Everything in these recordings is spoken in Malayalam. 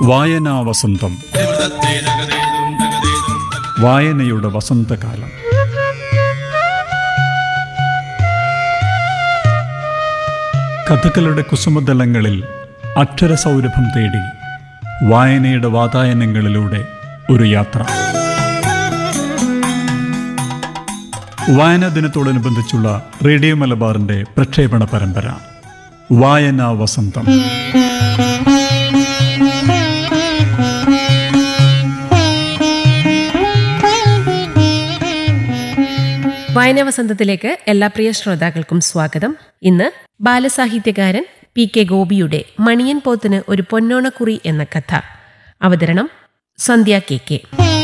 വായനാ വസന്തം വായനയുടെ വസന്തകാലം കഥകളുടെ കുസുമതലങ്ങളിൽ അക്ഷരസൗരഭം തേടി വായനയുടെ വാതായനങ്ങളിലൂടെ ഒരു യാത്ര വായനാ ദിനത്തോടനുബന്ധിച്ചുള്ള റേഡിയോ മലബാറിന്റെ പ്രക്ഷേപണ പരമ്പര വായനാ വസന്തം വായനാ വസന്തത്തിലേക്ക് എല്ലാ പ്രിയ ശ്രോതാക്കൾക്കും സ്വാഗതം ഇന്ന് ബാലസാഹിത്യകാരൻ പി കെ ഗോപിയുടെ മണിയൻ പോത്തിന് ഒരു പൊന്നോണക്കുറി എന്ന കഥ അവതരണം സന്ധ്യ കെ കെ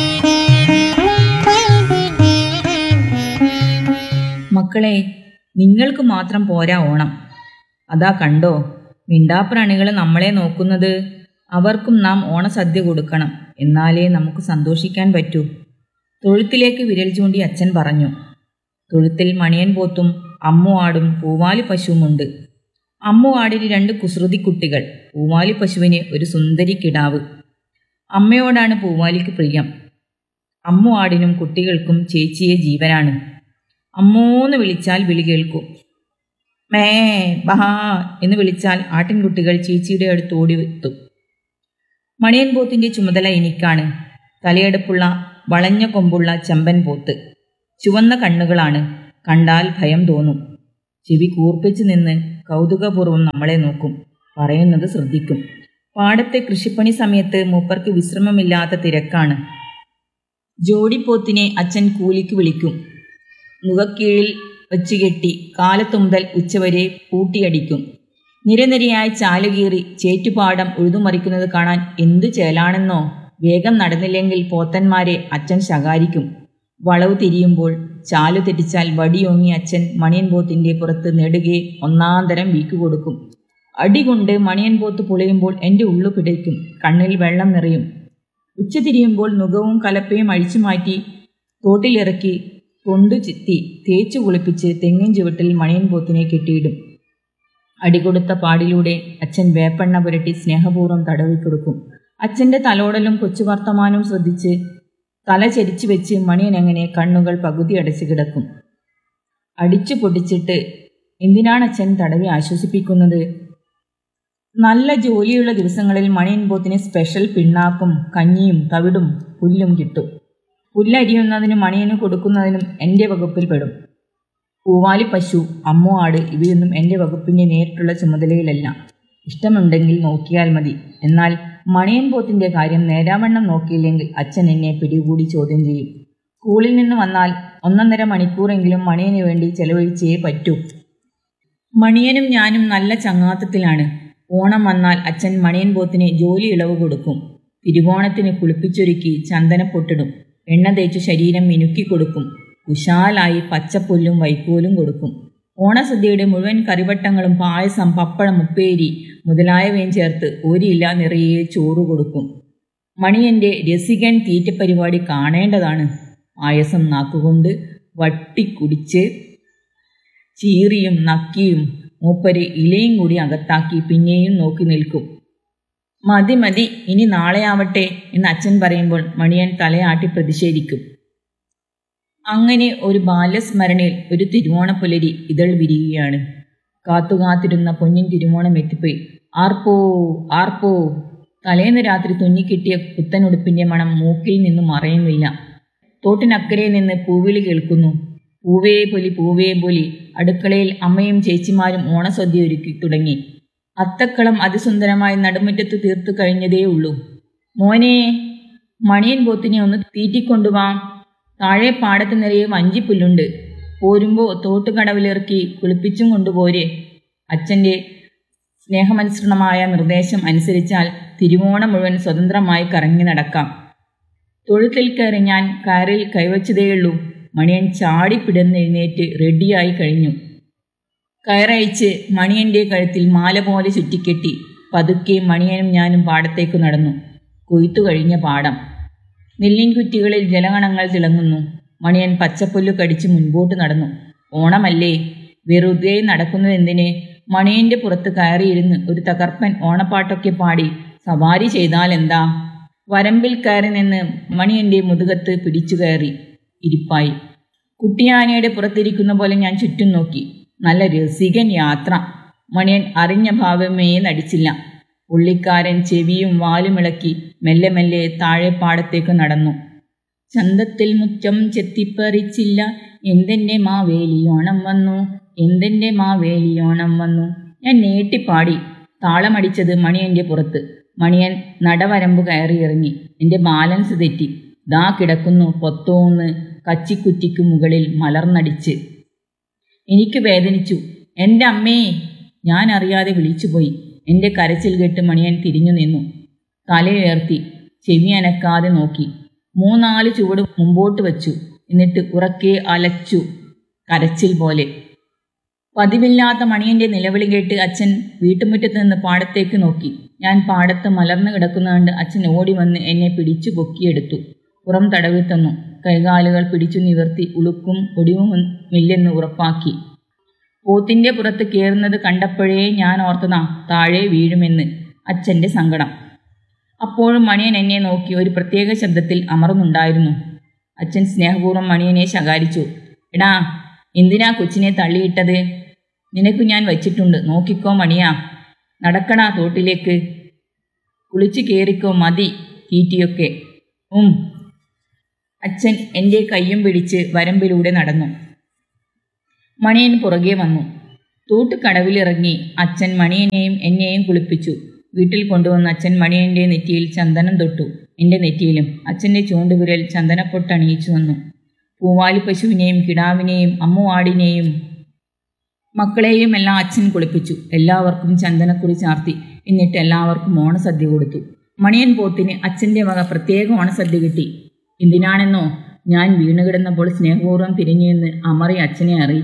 മക്കളെ നിങ്ങൾക്ക് മാത്രം പോരാ ഓണം അതാ കണ്ടോ മിണ്ടാപ്രാണികൾ നമ്മളെ നോക്കുന്നത് അവർക്കും നാം ഓണസദ്യ കൊടുക്കണം എന്നാലേ നമുക്ക് സന്തോഷിക്കാൻ പറ്റൂ തൊഴുത്തിലേക്ക് വിരൽ ചൂണ്ടി അച്ഛൻ പറഞ്ഞു തൊഴുത്തിൽ മണിയൻ പോത്തും അമ്മു ആടും പൂവാലി പശുവുമുണ്ട് അമ്മു ആടിന് രണ്ട് കുസൃതി കുട്ടികൾ പൂവാലി പശുവിന് ഒരു സുന്ദരി കിടാവ് അമ്മയോടാണ് പൂവാലിക്ക് പ്രിയം അമ്മു ആടിനും കുട്ടികൾക്കും ചേച്ചിയെ ജീവനാണ് അമ്മൂന്ന് വിളിച്ചാൽ വിളി കേൾക്കും മേ ബഹാ എന്ന് വിളിച്ചാൽ ആട്ടിൻകുട്ടികൾ ചേച്ചിയുടെ അടുത്ത് ഓടി എത്തും മണിയൻ പോത്തിന്റെ ചുമതല എനിക്കാണ് തലയെടുപ്പുള്ള വളഞ്ഞ കൊമ്പുള്ള ചെമ്പൻ പോത്ത് ചുവന്ന കണ്ണുകളാണ് കണ്ടാൽ ഭയം തോന്നും ചെവി കൂർപ്പിച്ചു നിന്ന് കൗതുകപൂർവ്വം നമ്മളെ നോക്കും പറയുന്നത് ശ്രദ്ധിക്കും പാടത്തെ കൃഷിപ്പണി സമയത്ത് മൂപ്പർക്ക് വിശ്രമമില്ലാത്ത തിരക്കാണ് ജോഡിപ്പോത്തിനെ അച്ഛൻ കൂലിക്ക് വിളിക്കും മുഖക്കീഴിൽ വച്ചുകെട്ടി കാലത്തു മുതൽ ഉച്ചവരെ പൂട്ടിയടിക്കും നിരനിരയായി ചാലുകീറി ചേറ്റുപാടം ഉഴുതുമറിക്കുന്നത് കാണാൻ എന്തു ചേലാണെന്നോ വേഗം നടന്നില്ലെങ്കിൽ പോത്തന്മാരെ അച്ഛൻ ശകാരിക്കും വളവ് തിരിയുമ്പോൾ ചാലു തെറ്റിച്ചാൽ വടിയോങ്ങി അച്ഛൻ മണിയൻ പോത്തിന്റെ പുറത്ത് നെടുകെ ഒന്നാന്തരം വീക്ക് കൊടുക്കും അടികൊണ്ട് മണിയൻ പോത്ത് പൊളിയുമ്പോൾ എൻ്റെ ഉള്ളു പിടയ്ക്കും കണ്ണിൽ വെള്ളം നിറയും ഉച്ച തിരിയുമ്പോൾ നുകവും കലപ്പയും അഴിച്ചു മാറ്റി തോട്ടിലിറക്കി കൊണ്ടു ചിത്തി തേച്ചു കുളിപ്പിച്ച് തെങ്ങിൻ ചുവട്ടിൽ മണിയൻ പോത്തിനെ കെട്ടിയിടും അടികൊടുത്ത പാടിലൂടെ അച്ഛൻ വേപ്പെണ്ണ പുരട്ടി സ്നേഹപൂർവ്വം തടവിക്കൊടുക്കും അച്ഛൻ്റെ തലോടലും കൊച്ചു വർത്തമാനവും ശ്രദ്ധിച്ച് തല ചരിച്ചു വെച്ച് മണിയൻ അങ്ങനെ കണ്ണുകൾ പകുതി അടച്ചു കിടക്കും അടിച്ചു പൊടിച്ചിട്ട് എന്തിനാണ് അച്ഛൻ തടവി ആശ്വസിപ്പിക്കുന്നത് നല്ല ജോലിയുള്ള ദിവസങ്ങളിൽ മണിയൻ പോത്തിന് സ്പെഷ്യൽ പിണ്ണാക്കും കഞ്ഞിയും തവിടും പുല്ലും കിട്ടും പുല്ലരിയുന്നതിനും മണിയന് കൊടുക്കുന്നതിനും എൻ്റെ വകുപ്പിൽപ്പെടും പൂവാലി പശു അമ്മു ആട് ഇവയൊന്നും എൻ്റെ വകുപ്പിൻ്റെ നേരിട്ടുള്ള ചുമതലയിലല്ല ഇഷ്ടമുണ്ടെങ്കിൽ നോക്കിയാൽ മതി എന്നാൽ മണിയൻ പോത്തിൻ്റെ കാര്യം നേരാവണ്ണം നോക്കിയില്ലെങ്കിൽ അച്ഛൻ എന്നെ പിടികൂടി ചോദ്യം ചെയ്യും സ്കൂളിൽ നിന്ന് വന്നാൽ ഒന്നൊന്നര മണിക്കൂറെങ്കിലും മണിയന് വേണ്ടി ചെലവഴിച്ചേ പറ്റൂ മണിയനും ഞാനും നല്ല ചങ്ങാത്തത്തിലാണ് ഓണം വന്നാൽ അച്ഛൻ മണിയൻ പോത്തിന് ജോലി ഇളവ് കൊടുക്കും തിരുവോണത്തിന് കുളിപ്പിച്ചൊരുക്കി ചന്ദനപ്പൊട്ടിടും എണ്ണ തേച്ചു ശരീരം മിനുക്കി കൊടുക്കും കുശാലായി പച്ചപ്പുല്ലും വൈക്കോലും കൊടുക്കും ഓണസദ്യയുടെ മുഴുവൻ കറിവട്ടങ്ങളും പായസം പപ്പടം ഉപ്പേരി മുതലായവയും ചേർത്ത് ഒരില നിറയെ ചോറ് കൊടുക്കും മണിയന്റെ രസികൻ തീറ്റപ്പരിപാടി കാണേണ്ടതാണ് പായസം നാക്കുകൊണ്ട് വട്ടിക്കുടിച്ച് ചീറിയും നക്കിയും മൂപ്പര് ഇലയും കൂടി അകത്താക്കി പിന്നെയും നോക്കി നിൽക്കും മതി മതി ഇനി നാളെയാവട്ടെ എന്ന് അച്ഛൻ പറയുമ്പോൾ മണിയൻ തലയാട്ടി പ്രതിഷേധിക്കും അങ്ങനെ ഒരു ബാല്യസ്മരണയിൽ ഒരു തിരുവോണപ്പുലരി ഇതൾ വിരിയുകയാണ് കാത്തുകാത്തിരുന്ന പൊന്നിൻ തിരുവോണം എത്തിപ്പോയി ആർപ്പോ ആർപ്പോ തലേന്ന് രാത്രി തുന്നിക്കിട്ടിയ പുത്തനുടുപ്പിന്റെ മണം മൂക്കിൽ നിന്നും മറയുന്നില്ല തോട്ടിനക്കരെ നിന്ന് പൂവിളി കേൾക്കുന്നു പൂവേ പൊലി പൂവേ പൊലി അടുക്കളയിൽ അമ്മയും ചേച്ചിമാരും ഓണസദ്യ ഒരുക്കി തുടങ്ങി അത്തക്കളം അതിസുന്ദരമായി നടുമുറ്റത്ത് തീർത്തു കഴിഞ്ഞതേ ഉള്ളൂ മോനെ മണിയൻ പോത്തിനെ ഒന്ന് തീറ്റിക്കൊണ്ടുവാ താഴെ പാടത്ത് നിറയെ വഞ്ചിപ്പുല്ലുണ്ട് പോരുമ്പോൾ തോട്ടുകടവിലിറക്കി കുളിപ്പിച്ചും കൊണ്ടുപോരെ അച്ഛൻ്റെ സ്നേഹമനുസൃണമായ നിർദ്ദേശം അനുസരിച്ചാൽ തിരുവോണം മുഴുവൻ സ്വതന്ത്രമായി കറങ്ങി നടക്കാം തൊഴുത്തിൽ കയറി ഞാൻ കയറിൽ കൈവച്ചതേയുള്ളൂ മണിയൻ ചാടിപ്പിടന്നെഴുന്നേറ്റ് റെഡിയായി കഴിഞ്ഞു കയറയച്ച് മണിയന്റെ കഴുത്തിൽ മാല പോലെ ചുറ്റിക്കെട്ടി പതുക്കെ മണിയനും ഞാനും പാടത്തേക്ക് നടന്നു കൊയ്ത്തു കഴിഞ്ഞ പാടം നെല്ലിൻ കുറ്റികളിൽ ജലഗണങ്ങൾ തിളങ്ങുന്നു മണിയൻ പച്ചപ്പുല്ലു കടിച്ച് മുൻപോട്ട് നടന്നു ഓണമല്ലേ വെറുതെ നടക്കുന്നതെന്തിന് മണിയന്റെ പുറത്ത് കയറിയിരുന്ന് ഒരു തകർപ്പൻ ഓണപ്പാട്ടൊക്കെ പാടി സവാരി ചെയ്താൽ എന്താ വരമ്പിൽ കയറി നിന്ന് മണിയന്റെ മുതുകത്ത് പിടിച്ചു കയറി ഇരിപ്പായി കുട്ടിയാനയുടെ പുറത്തിരിക്കുന്ന പോലെ ഞാൻ ചുറ്റും നോക്കി നല്ല രസികൻ യാത്ര മണിയൻ അറിഞ്ഞ ഭാവമേ നടിച്ചില്ല പുള്ളിക്കാരൻ ചെവിയും വാലും ഇളക്കി മെല്ലെ മെല്ലെ താഴെ പാടത്തേക്ക് നടന്നു ചന്തത്തിൽ മുറ്റം ചെത്തിപ്പറിച്ചില്ല എന്തെന്റെ മാവേലിയോണം വന്നു എന്തെന്റെ മാവേലിയോണം വന്നു ഞാൻ നീട്ടിപ്പാടി താളമടിച്ചത് മണിയന്റെ പുറത്ത് മണിയൻ നടവരമ്പ് കയറി ഇറങ്ങി എന്റെ ബാലൻസ് തെറ്റി ദാ കിടക്കുന്നു പൊത്തോന്ന് കച്ചിക്കുറ്റിക്ക് മുകളിൽ മലർന്നടിച്ച് എനിക്ക് വേദനിച്ചു എൻ്റെ അമ്മേ ഞാൻ അറിയാതെ വിളിച്ചുപോയി എൻ്റെ കരച്ചിൽ കേട്ട് മണിയൻ തിരിഞ്ഞു നിന്നു തലയുയർത്തി ചെവി അനക്കാതെ നോക്കി മൂന്നാല് ചുവട് മുമ്പോട്ട് വച്ചു എന്നിട്ട് ഉറക്കെ അലച്ചു കരച്ചിൽ പോലെ പതിവില്ലാത്ത മണിയന്റെ നിലവിളി കേട്ട് അച്ഛൻ വീട്ടുമുറ്റത്ത് നിന്ന് പാടത്തേക്ക് നോക്കി ഞാൻ പാടത്ത് മലർന്നു കിടക്കുന്ന കണ്ട് അച്ഛൻ ഓടി വന്ന് എന്നെ പിടിച്ചു പൊക്കിയെടുത്തു പുറം തടവി തന്നു കൈകാലുകൾ പിടിച്ചു നിവർത്തി ഉളുക്കും ഒടിവുമില്ലെന്ന് ഉറപ്പാക്കി പോത്തിന്റെ പുറത്ത് കയറുന്നത് കണ്ടപ്പോഴേ ഞാൻ ഓർത്തതാ താഴെ വീഴുമെന്ന് അച്ഛന്റെ സങ്കടം അപ്പോഴും മണിയൻ എന്നെ നോക്കി ഒരു പ്രത്യേക ശബ്ദത്തിൽ അമർന്നുണ്ടായിരുന്നു അച്ഛൻ സ്നേഹപൂർവ്വം മണിയനെ ശകാരിച്ചു എടാ എന്തിനാ കൊച്ചിനെ തള്ളിയിട്ടത് നിനക്ക് ഞാൻ വച്ചിട്ടുണ്ട് നോക്കിക്കോ മണിയാ നടക്കടാ തോട്ടിലേക്ക് കുളിച്ചു കയറിക്കോ മതി തീറ്റിയൊക്കെ ഉം അച്ഛൻ എൻ്റെ കയ്യും പിടിച്ച് വരമ്പിലൂടെ നടന്നു മണിയൻ പുറകെ വന്നു തൂട്ടുകടവിലിറങ്ങി അച്ഛൻ മണിയനെയും എന്നെയും കുളിപ്പിച്ചു വീട്ടിൽ കൊണ്ടുവന്ന അച്ഛൻ മണിയന്റെ നെറ്റിയിൽ ചന്ദനം തൊട്ടു എൻ്റെ നെറ്റിയിലും അച്ഛൻ്റെ ചൂണ്ടുവിരൽ ചന്ദനപ്പൊട്ടണിയിച്ചു വന്നു പൂവാലി പശുവിനെയും കിടാവിനെയും അമ്മുവാടിനെയും മക്കളെയും എല്ലാം അച്ഛൻ കുളിപ്പിച്ചു എല്ലാവർക്കും ചന്ദനക്കുറി ചാർത്തി എന്നിട്ട് എല്ലാവർക്കും ഓണസദ്യ കൊടുത്തു മണിയൻ പോത്തിന് അച്ഛൻ്റെ വക പ്രത്യേക ഓണസദ്യ കിട്ടി എന്തിനാണെന്നോ ഞാൻ വീണുകിടന്നപ്പോൾ സ്നേഹപൂർവ്വം തിരിഞ്ഞു നിന്ന് അമറി അച്ഛനെ അറിയിച്ചു